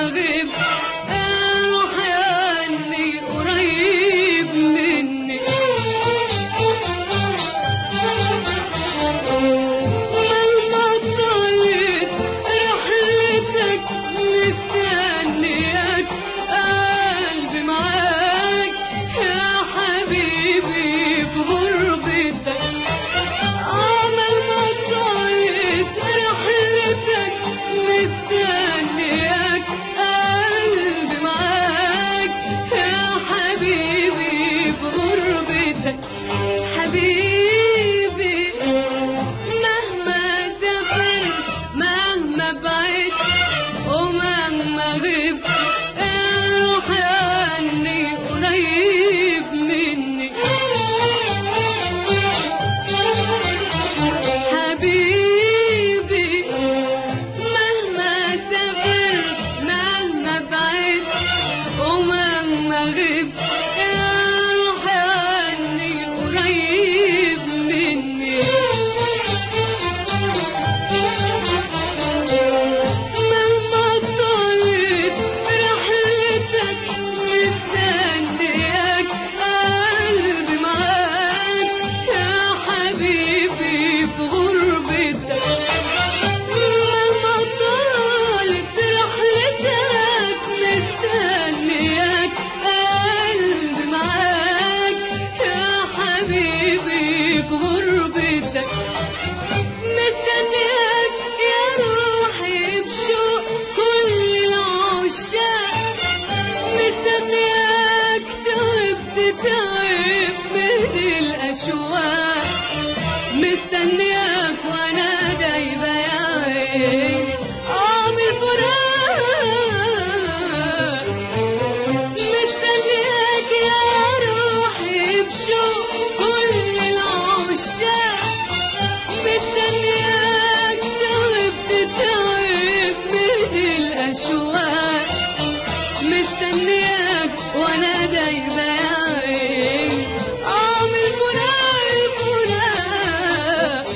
اغيب روح عني قريب مني مهما طالت رحلتك مستنياك قلبي معاك يا حبيبي في غربتك عمل ما طالت رحلتك مستنياك قلبي معاك يا حبيبي في غربتك حبيبي مهما سافرت مهما بعدت ومهما غبت روح عني قريب مني حبيبي مهما سافرت مهما بعدت ومهما غبت روح عني قريب مني مهما طالت رحلتك مستنياك قلبي معاك يا حبيبي في غربتك مهما طالت رحلتك مستنياك قلبي معاك يا حبيبي في غربتك مستنياك يا روحي بشوق كل العشاق مستنياك تعبت تعبت من الأشواق مستنياك وانا دايبة يا عيني عامل فراق مستنياك يا روحي بشوق كل العشاق مستنياك تعبت تعبت من الأشواق مستنياك وانا دايبة يا عيني عامل فراق فراق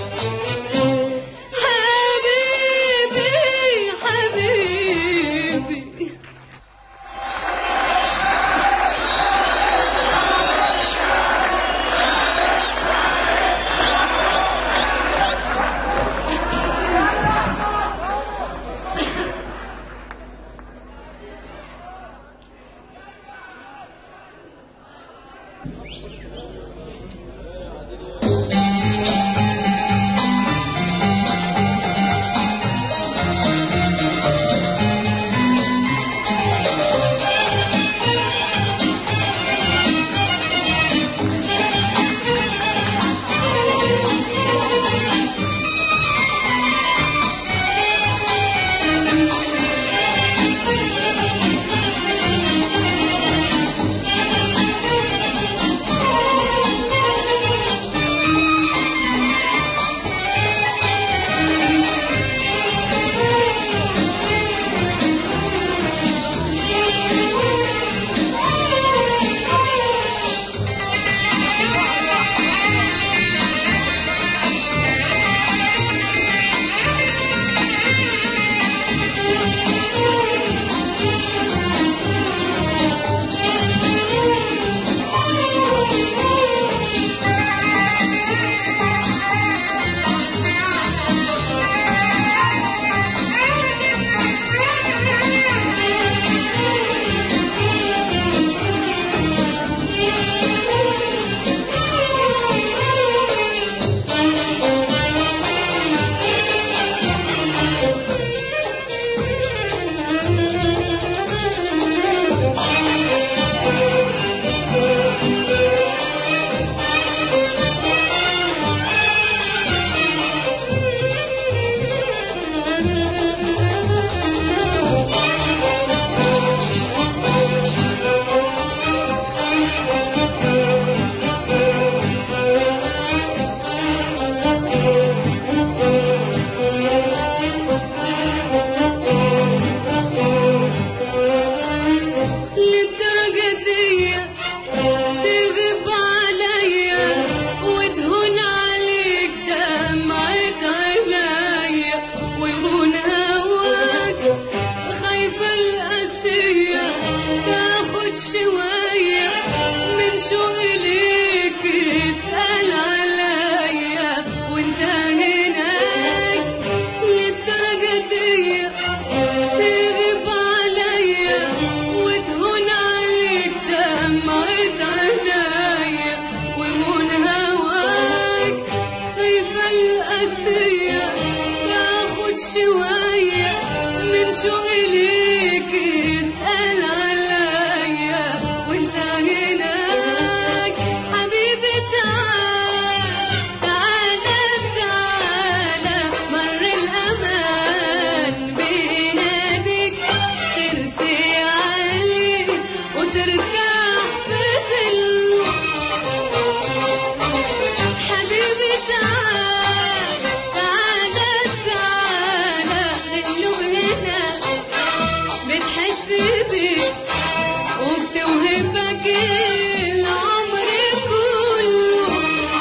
حبيبي حبيبي تاخد شوية من شغلك اسأل عليا وانت هناك للدرجة دي تغيب عليا وتهون عليك دمعة عينيا ومن هواك خايفة القاسية تاخد شوية من شغلك اسأل عليا وانت هناك حبيبي تعال تعالى تعالى مر الأمان بيناديك ترسي عليه وترتاح في ظله حبيبي تعال تعالى تعالى غلو هنا بتحس بيه وبتوهبك العمر كله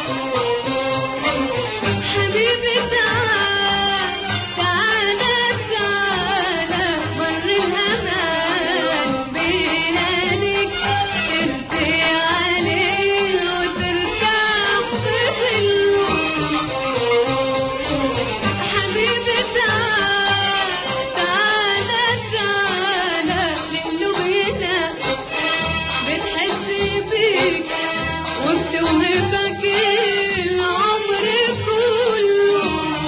حبيبي تعال تعالى تعالى مر الأمان بيناديك ترسي عليه وترتاح في ظله حبيبي تعال تعالى تعالى لإنه هنا بتحس بيك وبتوهبك العمر كله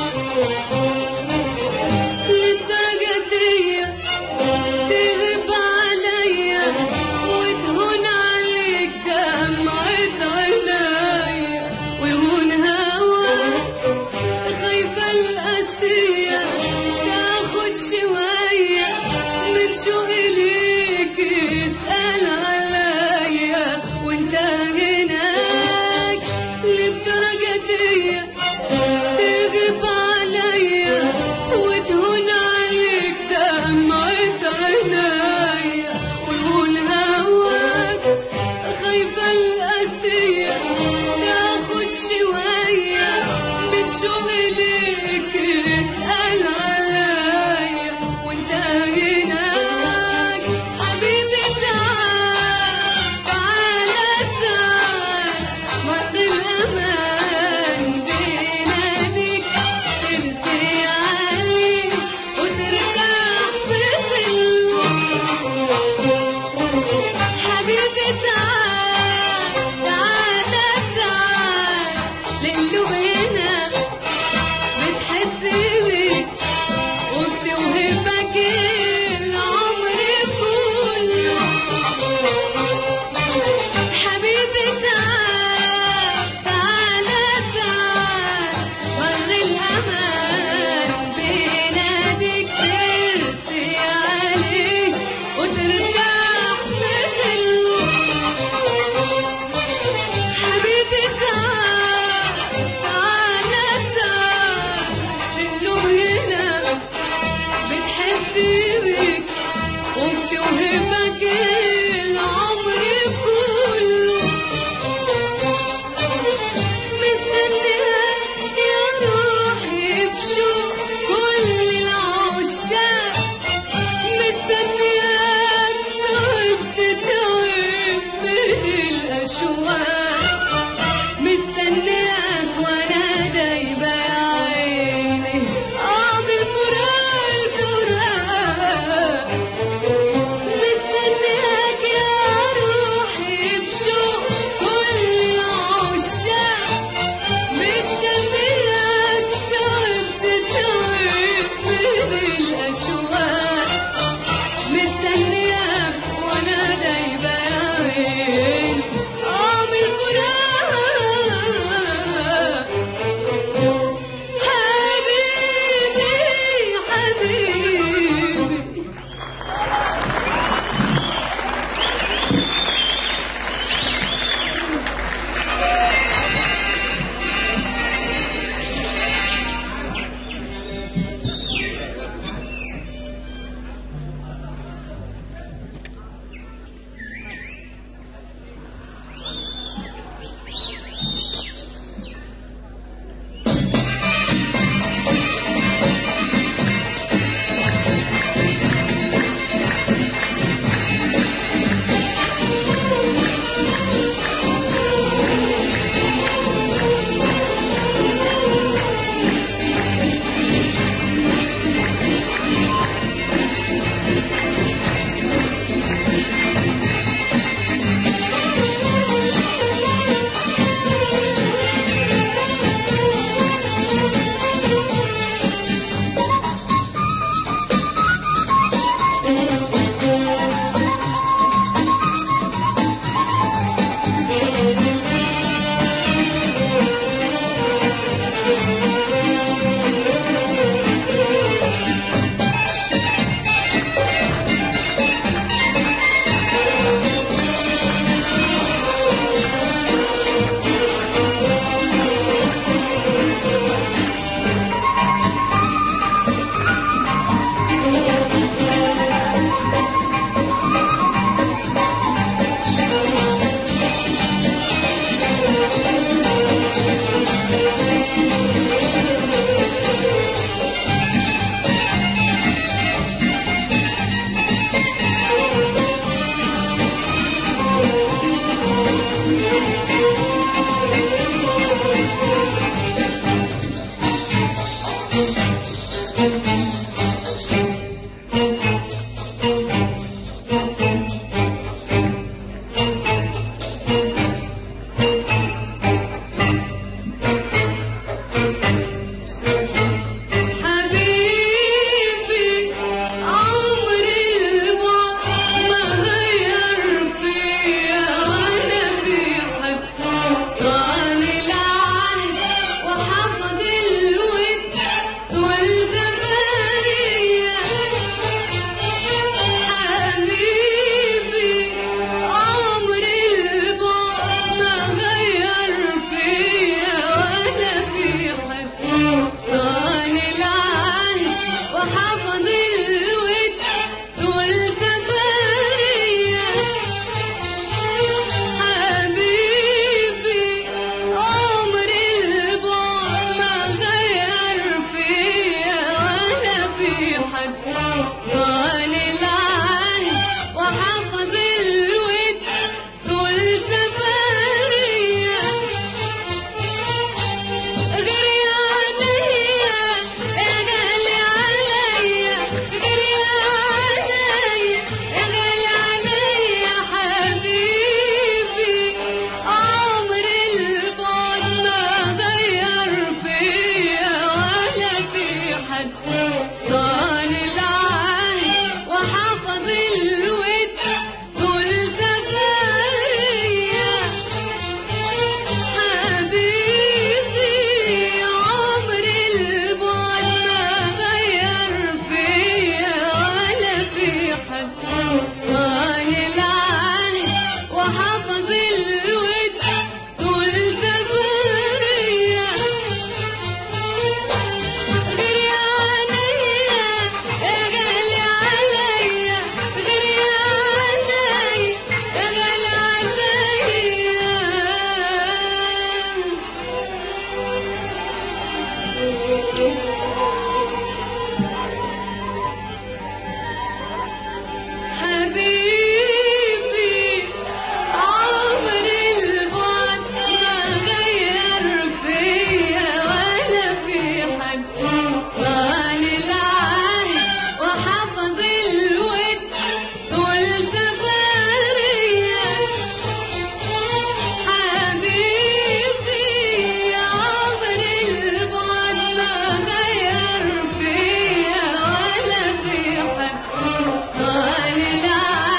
للدرجة دي تغيب عليا وتهون عليك دمعة عينيا ويهون هواك خايفة القاسية تاخد شوية من شغلك اسأل عليا وانت هناك للدرجة دي تغيب عليا وتهون عليك دمعة عينيا ويهون هواك خايفة القاسية تاخد شوية من شغلك اسأل عليا وانت هناك حبيبي تعال تعالى تعال مر الأمان بيناديك ترسي عليه وترتاح في ظله حبيبي تعال تعالى تعال لإنه هنا بتحس بيك وبتوهبك العمر كله حبيبي تعال تعالى تعال مر الأمان بيناديك ترسي عليه وترتاح في ظله حبيبي تعال تعالى تعال لإنه هنا بتحس بيك وبتوهبك العمر كله مستنياك يا روحي بشوق كل العشاق مستنياك تعبت تعب من الأشواق مستنياك وانا دايبة يا عيني اه بالفراق الفراق مستنياك يا روحي بشوق كل العشاق مستنياك تعبت تعب من الأشواق مستنياك وانا دايبة يا عيني اه بالفراق حبيبي حبيبي صان العهد وحفظ الود طول سفرية غير يا عينيا يا غالي عليا غير يا عينيا يا غالي عليا حبيبي عمر البعد ما غير فيا ولا في حد صان العهد وحفظ الود طول سفرية حبيبي عمر البعد ما غير فيا ولا في حد صان العهد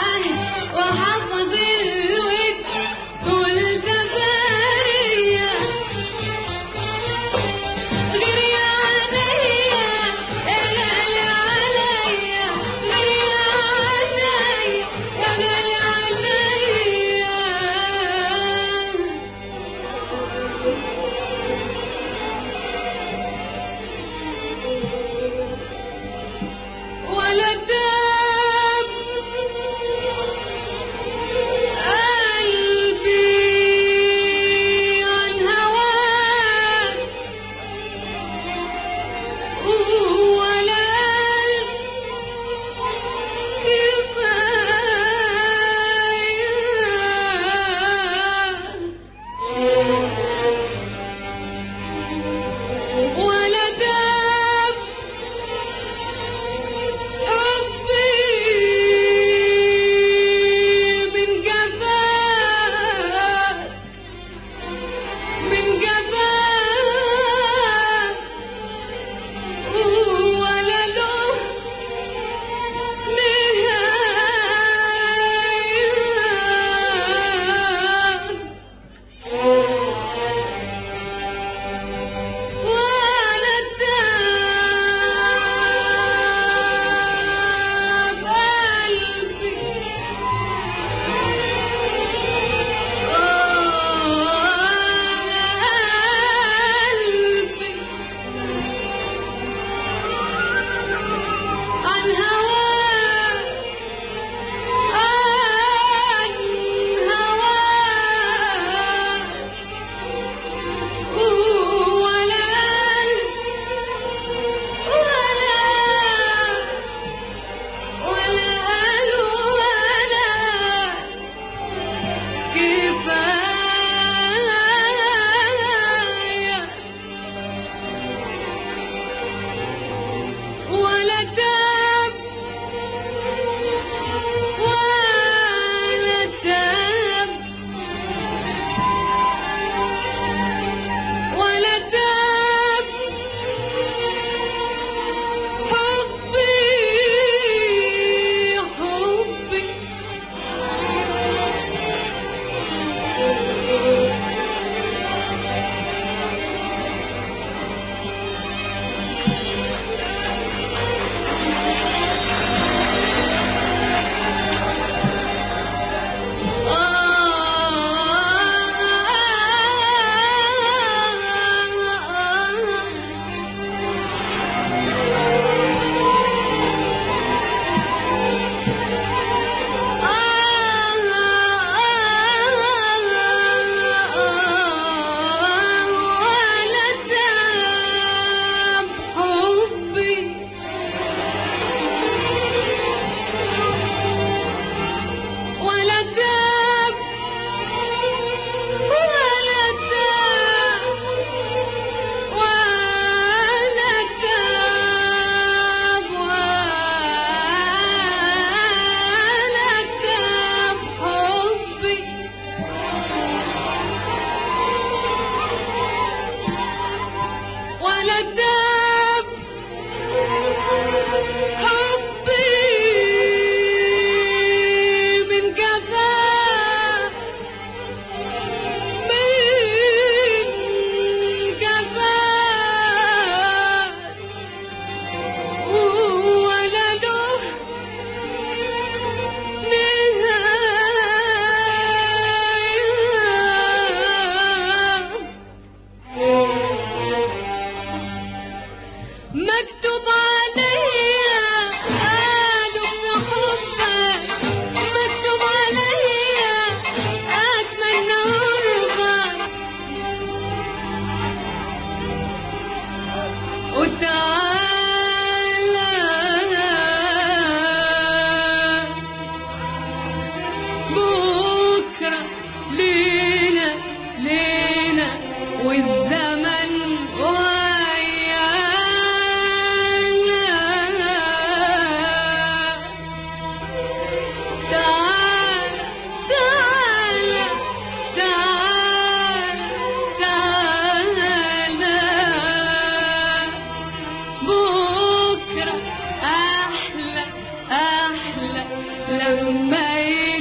لما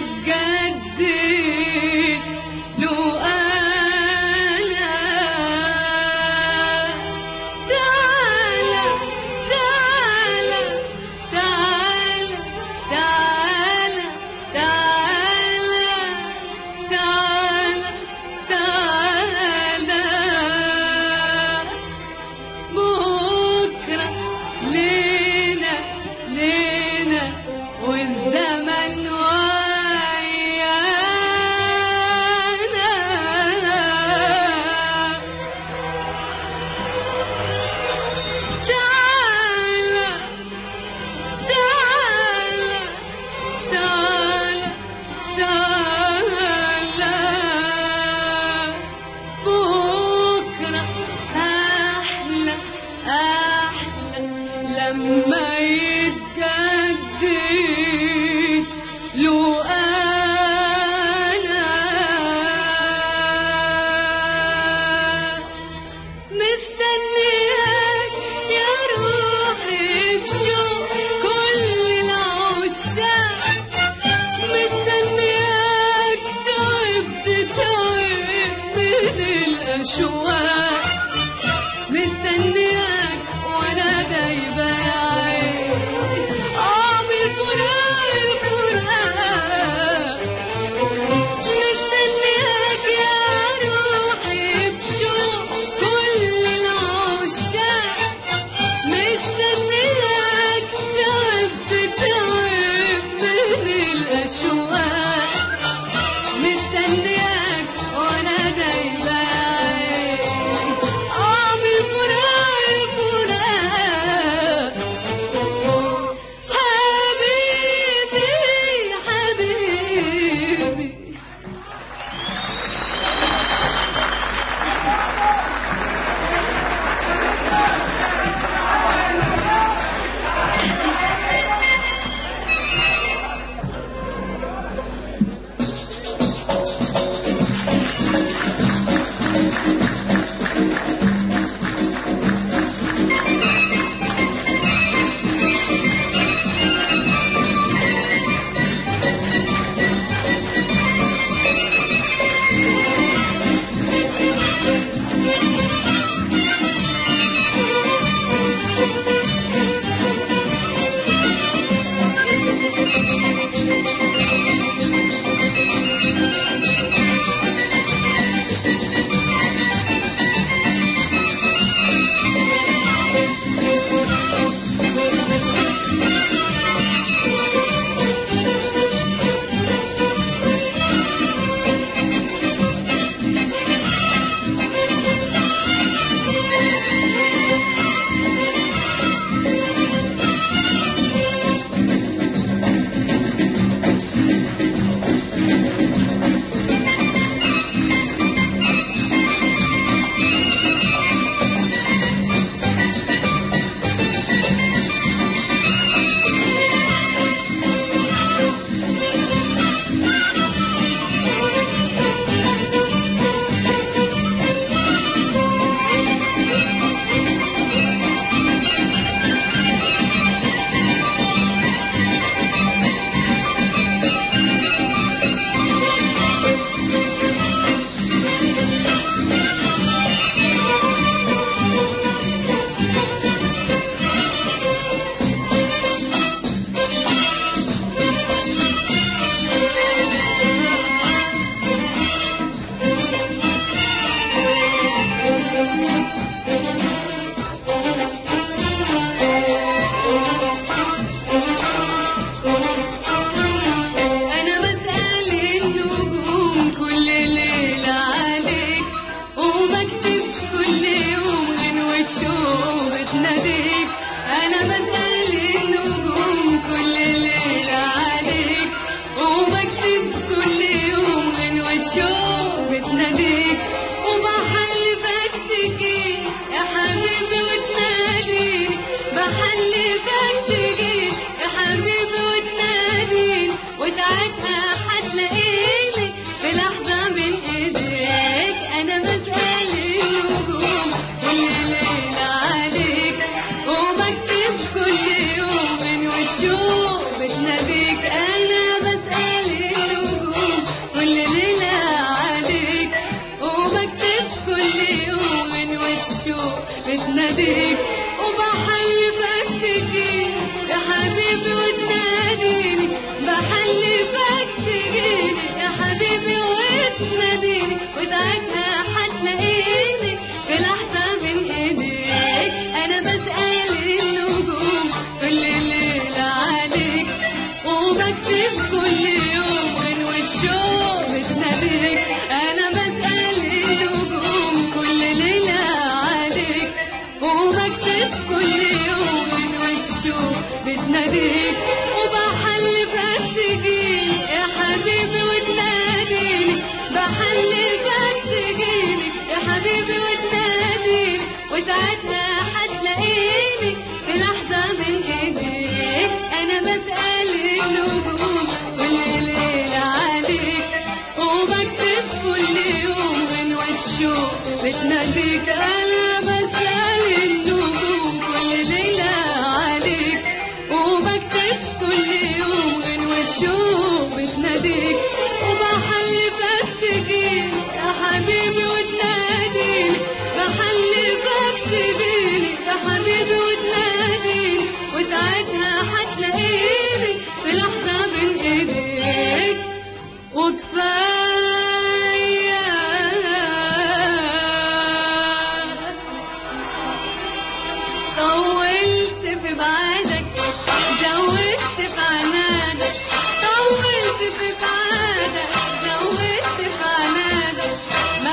يتجدد له أنا تعالى تعالى تعالى تعالى تعالى تعالى تعالى بكرة لينا لينا والزمن ويانا تعالى تعالى تعالى تعالى بكرة أحلى أحلى لما يتجدد له أنا مستنياك يا روحي بشوق كل العشاق مستنياك تعبت تعبت من الأشواق مستنياك وانا دايبة يا عيني اعمل فراق الفراق مستنياك يا روحي بشوق كل العشاق مستنياك تعبت تعبت من الأشواق مستنياك وانا دايبة يا عيني اعمل فراق فراق حبيبي حبيبي بتناديك وبحلفك تجيني يا حبيبي وتناديني بحلفك تجيني يا حبيبي وتناديني وساعتها هتلاقيني في لحظة من ايديك انا بسأل النجوم كل ليلة عليك وبكتب كل يوم غنوة شوق بتناديك انا بسأل النجوم كل ليلة عليك وبكتب كل يوم غنوة شوق بتناديك وبحلفك تجيني يا حبيبي وتناديني بحلفك تجيني يا حبيبي وتناديني وساعتها هتلاقيني في لحظة من ايديك انا بسأل النجوم كل ليلة عليك وبكتب كل يوم غنوة شوق بتناديك انا بسأل النجوم كل ليلة عليك وبكتب كل يوم غنوة شوق بتناديك وبحلفك تجيني يا حبيبي وتناديني بحلفك تجيني يا حبيبي وتناديني وساعتها هتلاقيني في لحظة بين ايديك وكفاية طولت في بعادك زودت في عنادك طولت في بعادك زودت في عنادك ما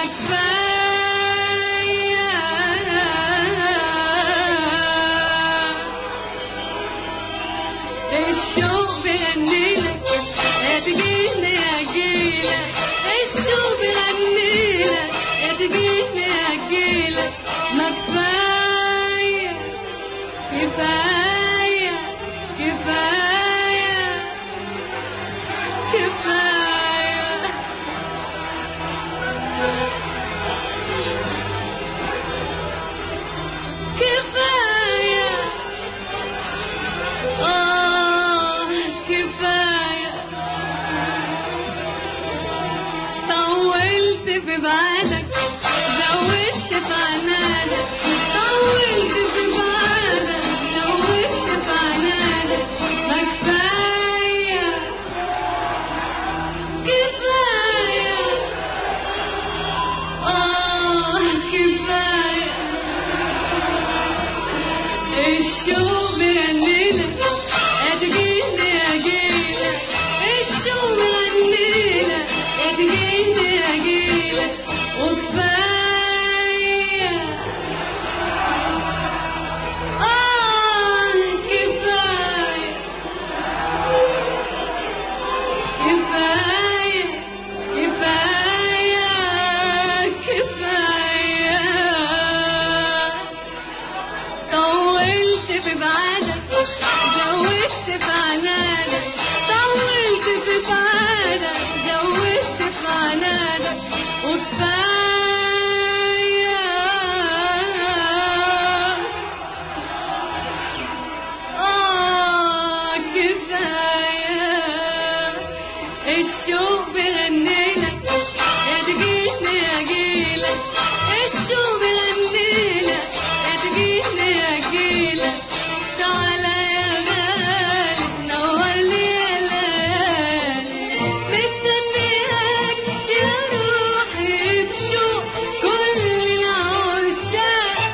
كفاية الشوق بيغنيلك يا تجيني اجيلك الشوق بيغنيلك يا تجيني اجيلك ما كفايه كفايه كفايه كفايه كفايه آه كفاية طولت في بعدك زودت في عنادك طولت في بعدك زودت في عنادك ما كفاية كفاية آه كفاية الشوق بيغنيلك يا تجيني اجيلك الشوق بيغنيلك يا تجيني اجيلك وكفايه اه كفايه كفايه كفايه كفايه طولت في بعدك زودت في عنادك طولت في بعدك زودت في عنادك وكفاية آه كفاية الشوق بغنيلك يا تجيني اجيلك الشوق بغنيلك يا تجيني اجيلك تعالى يا غالي نور لي يا ليالي مستنياك يا روحي بشوق كل العشاق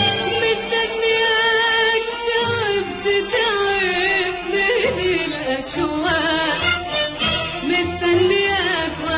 مستنياك تعبت تعب من الاشواق مستنياك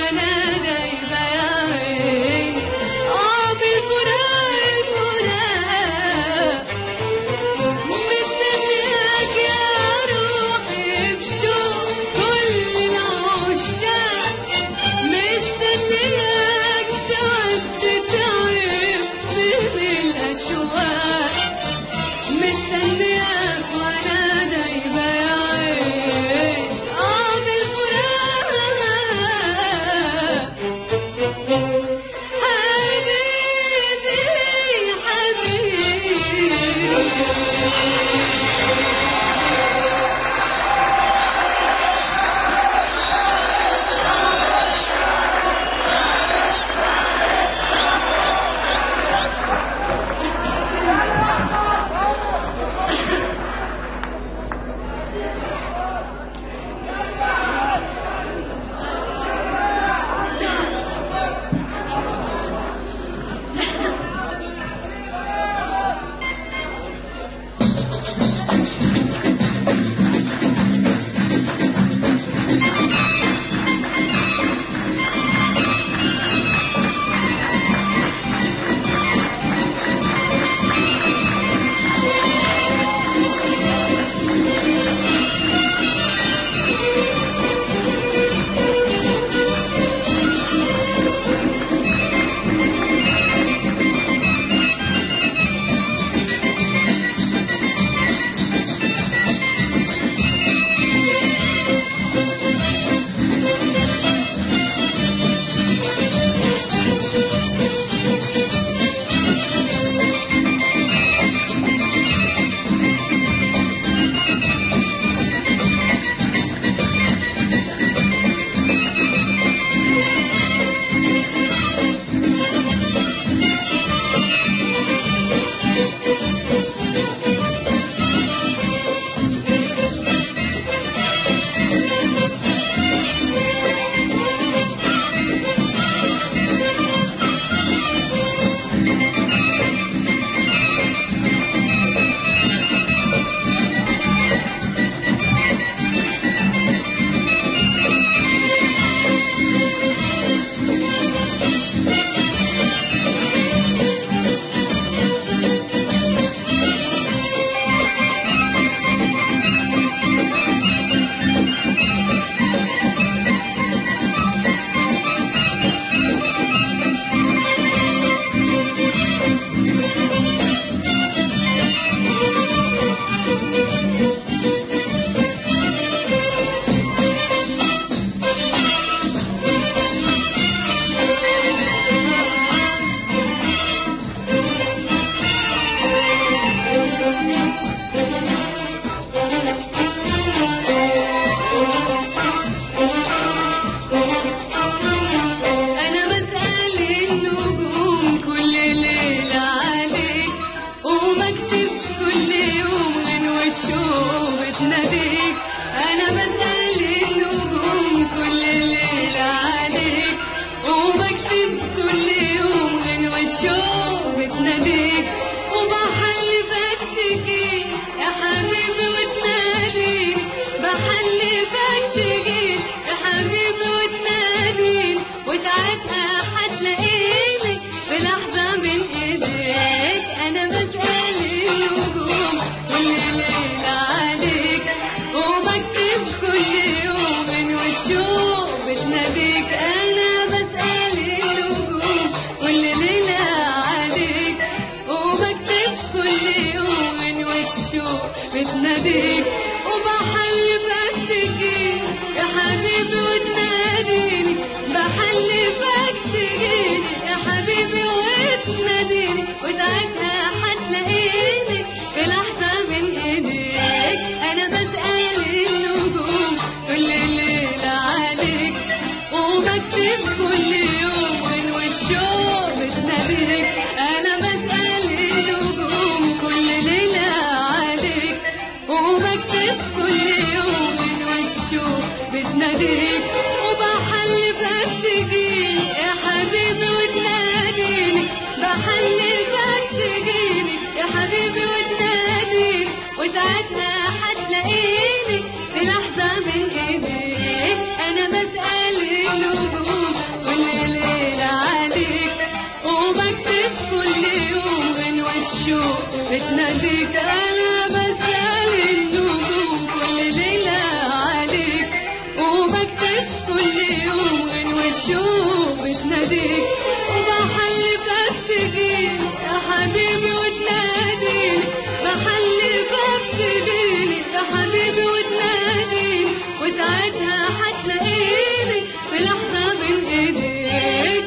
وتشوف بتناديك انا بسأل النجوم واللي ليلة عليك وبكتب كل يوم وتشوف بتناديك وبحلفك تجيني يا حبيبي وتناديني بحلفك تجيني يا حبيبي وتناديني وساعتها هتلاقيني في لحظة من ايديك انا بسأل النجوم كل ليلة عليك وبكتب كل يوم وتشوف بتناديك انا بسأل النجوم كل ليلة عليك وبكتب كل يوم وتشوف بتناديك وبحلفك تجيني يا حبيبي وتناديني بحلفك تجيني يا حبيبي وتناديني وساعتها هتلاقيني في لحظة من ايديك انا بسأل النجوم كل ليلة عليك وبكتب كل يوم وتشوف بتناديك انا بسأل النجوم كل ليلة عليك وبكتب كل يوم وتشوف بتناديك وبحلفك تجيني يا حبيبي وتناديني بحلفك تجيني يا حبيبي وتناديني وساعتها هتلاقيني في لحظة من ايديك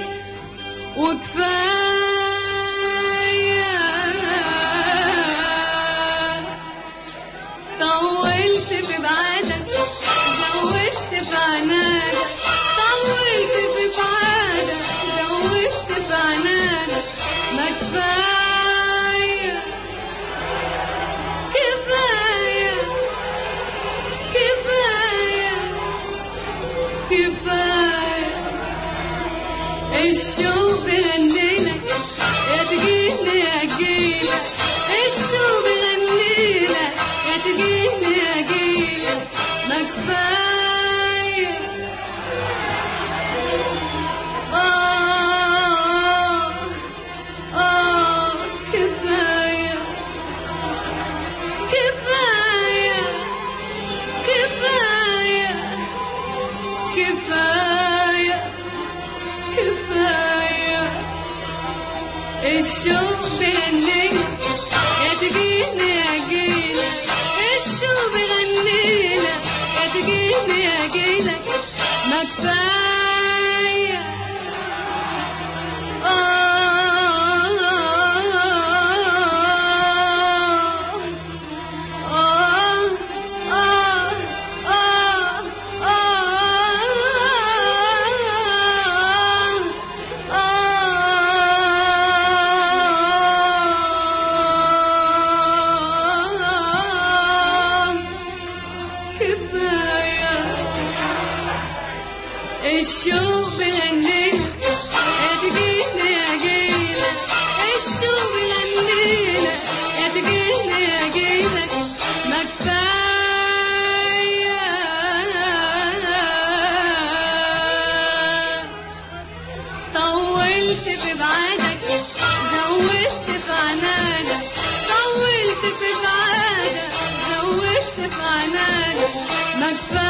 وكفاية طولت في بعادك زودت في عنادك طولت في بعادك زودت في عنادك ما كفاية كفاية كفاية كفاية الشوق بغنيلك يا تجيني اجيلك الشوق بغنيلك يا تجيني اجيلك ما كفايه آه آه كفاية كفاية كفاية كفاية كفاية الشوق بغنيلك يا تجيني اجيلك الشوق بغنيلك يا تجيني اجيلك ما كفاية كفايه الشوق بغنيلك يا تجيني اجيلك الشوق بغنيلك يا تجيني اجيلك ما كفايه طولت في بعادك زودت في عنادك طولت في بعادك زودت في عنادك ما كفايه